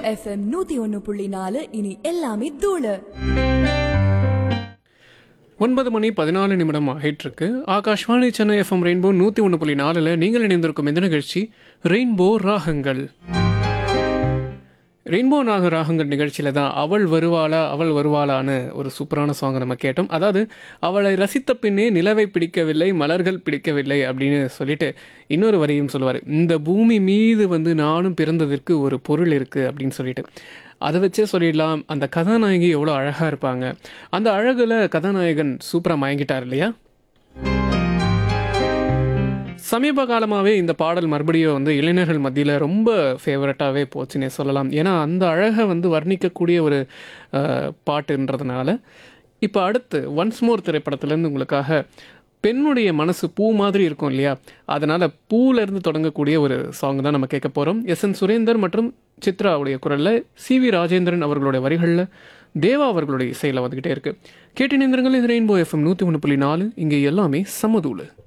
FM நூத்தி ஒன்னு புள்ளி நாலு இனி எல்லாமே தூளு ஒன்பது மணி பதினாலு நிமிடம் ஆயிட்டிருக்கு ஆகாஷ்வாணி சென்னை எஃப்எம் ரெயின்போ நூற்றி ஒன்று புள்ளி நாலில் நீங்கள் இணைந்திருக்கும் இந்த நிகழ்ச்சி ரெயின்போ ராகங்கள் ரெயின்போ நாக ராகங்கள் நிகழ்ச்சியில் தான் அவள் வருவாளா அவள் வருவாளான்னு ஒரு சூப்பரான சாங்கை நம்ம கேட்டோம் அதாவது அவளை ரசித்த பின்னே நிலவை பிடிக்கவில்லை மலர்கள் பிடிக்கவில்லை அப்படின்னு சொல்லிட்டு இன்னொரு வரியும் சொல்லுவார் இந்த பூமி மீது வந்து நானும் பிறந்ததற்கு ஒரு பொருள் இருக்குது அப்படின்னு சொல்லிட்டு அதை வச்சே சொல்லிடலாம் அந்த கதாநாயகி எவ்வளோ அழகாக இருப்பாங்க அந்த அழகில் கதாநாயகன் சூப்பராக மயங்கிட்டார் இல்லையா சமீப காலமாகவே இந்த பாடல் மறுபடியும் வந்து இளைஞர்கள் மத்தியில் ரொம்ப ஃபேவரட்டாகவே போச்சுன்னே சொல்லலாம் ஏன்னா அந்த அழகை வந்து வர்ணிக்கக்கூடிய ஒரு அஹ், பாட்டுன்றதுனால இப்போ அடுத்து ஒன்ஸ் மோர் திரைப்படத்துலேருந்து உங்களுக்காக பெண்ணுடைய மனசு பூ மாதிரி இருக்கும் இல்லையா அதனால் பூவிலேருந்து தொடங்கக்கூடிய ஒரு சாங் தான் நம்ம கேட்க போகிறோம் எஸ் என் சுரேந்தர் மற்றும் சித்ராவுடைய குரலில் சி வி ராஜேந்திரன் அவர்களுடைய வரிகளில் தேவா அவர்களுடைய இசையில் வந்துக்கிட்டே இருக்குது கேட்டினேந்திரங்கள் இது ரெயின்போ எஃப்எம் நூற்றி ஒன்று புள்ளி நாலு இங்கே எல்லாமே சமதூளு